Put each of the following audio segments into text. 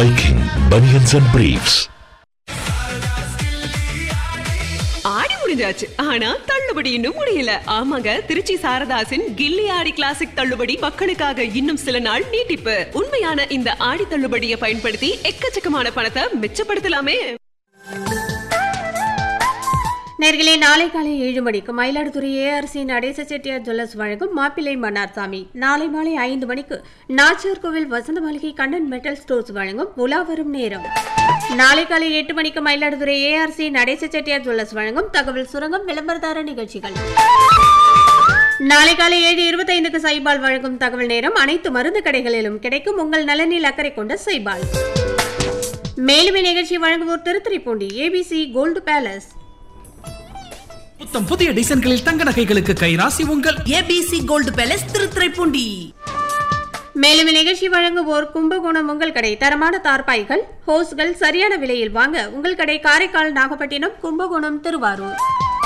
Viking Bunions and Briefs. ஆடி முடிஞ்சாச்சு ஆனா தள்ளுபடி இன்னும் முடியல ஆமாங்க திருச்சி சாரதாசின் கில்லி ஆடி கிளாசிக் தள்ளுபடி மக்களுக்காக இன்னும் சில நாள் நீட்டிப்பு உண்மையான இந்த ஆடி தள்ளுபடியை பயன்படுத்தி எக்கச்சக்கமான பணத்தை மிச்சப்படுத்தலாமே நேர்களே நாளை காலை ஏழு மணிக்கு மயிலாடுதுறை ஏஆர்சி நடேச செட்டியார் ஜுவல்லர்ஸ் வழங்கும் மாப்பிள்ளை மன்னார்சாமி நாளை மாலை ஐந்து மணிக்கு நாச்சியார் கோவில் வசந்த மாளிகை கண்ணன் மெட்டல் ஸ்டோர்ஸ் வழங்கும் உலா வரும் நேரம் நாளை காலை எட்டு மணிக்கு மயிலாடுதுறை ஏஆர்சி நடேச செட்டியார் ஜுவல்லர்ஸ் வழங்கும் தகவல் சுரங்கம் விளம்பரதார நிகழ்ச்சிகள் நாளை காலை ஏழு இருபத்தைந்துக்கு சைபால் வழங்கும் தகவல் நேரம் அனைத்து மருந்து கடைகளிலும் கிடைக்கும் உங்கள் நலனில் அக்கறை கொண்ட சைபால் மேலும் இந்நிகழ்ச்சி வழங்குவோர் திருத்துறைப்பூண்டி ஏபிசி கோல்டு பேலஸ் புத்தம் புதிய டிசைன்களில் தங்க நகைகளுக்கு கைராசி உங்கள் ஏபிசி கோல்டு பேலஸ் திருத்துறைப்பூண்டி மேலும் இந்நிகழ்ச்சி வழங்குவோர் கும்பகோணம் உங்கள் கடை தரமான தார்பாய்கள் ஹோஸ்கள் சரியான விலையில் வாங்க உங்கள் கடை காரைக்கால் நாகப்பட்டினம் கும்பகோணம் திருவாரூர்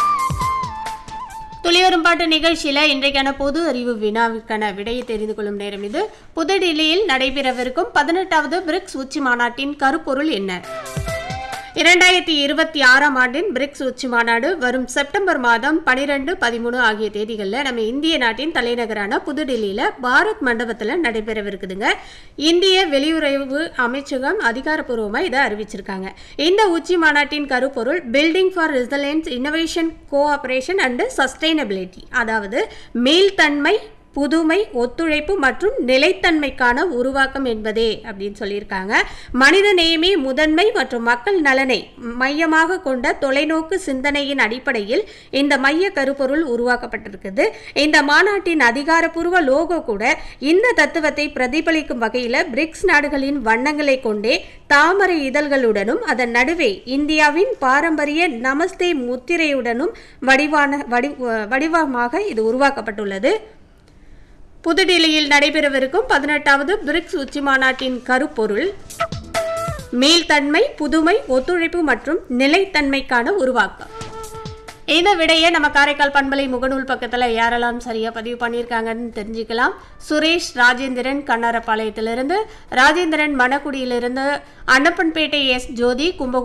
துளிவரும் பாட்டு நிகழ்ச்சியில இன்றைக்கான பொது அறிவு வினாவிற்கான விடையை தெரிந்து கொள்ளும் நேரம் இது புதுடில்லியில் நடைபெறவிருக்கும் பதினெட்டாவது பிரிக்ஸ் உச்சி மாநாட்டின் கருப்பொருள் என்ன இரண்டாயிரத்தி இருபத்தி ஆறாம் ஆண்டின் பிரிக்ஸ் உச்சி மாநாடு வரும் செப்டம்பர் மாதம் பனிரெண்டு பதிமூணு ஆகிய தேதிகளில் நம்ம இந்திய நாட்டின் தலைநகரான புதுடில்லியில் பாரத் மண்டபத்தில் நடைபெறவிருக்குதுங்க இந்திய வெளியுறவு அமைச்சகம் அதிகாரப்பூர்வமாக இதை அறிவிச்சிருக்காங்க இந்த உச்சி மாநாட்டின் கருப்பொருள் building for resilience innovation cooperation and sustainability அதாவது மீள்தன்மை புதுமை ஒத்துழைப்பு மற்றும் நிலைத்தன்மைக்கான உருவாக்கம் என்பதே அப்படின்னு சொல்லியிருக்காங்க மனித நேயமே முதன்மை மற்றும் மக்கள் நலனை மையமாக கொண்ட தொலைநோக்கு சிந்தனையின் அடிப்படையில் இந்த மைய கருப்பொருள் உருவாக்கப்பட்டிருக்குது இந்த மாநாட்டின் அதிகாரப்பூர்வ லோகோ கூட இந்த தத்துவத்தை பிரதிபலிக்கும் வகையில் பிரிக்ஸ் நாடுகளின் வண்ணங்களை கொண்டே தாமரை இதழ்களுடனும் அதன் நடுவே இந்தியாவின் பாரம்பரிய நமஸ்தே முத்திரையுடனும் வடிவான வடி வடிவமாக இது உருவாக்கப்பட்டுள்ளது புதுடில்லியில் நடைபெறவிருக்கும் பதினெட்டாவது பிரிக்ஸ் உச்சி மாநாட்டின் கருப்பொருள் மீள்தன்மை புதுமை ஒத்துழைப்பு மற்றும் நிலைத்தன்மைக்கான உருவாக்கம் இந்த விடையை நம்ம காரைக்கால் பண்பலை முகநூல் பக்கத்தில் யாரெல்லாம் சரியாக பதிவு பண்ணியிருக்காங்கன்னு தெரிஞ்சுக்கலாம் சுரேஷ் ராஜேந்திரன் கண்ணாரப்பாளையத்திலிருந்து ராஜேந்திரன் மணக்குடியிலிருந்து அன்னப்பன்பேட்டை எஸ் ஜோதி கும்பகோணம்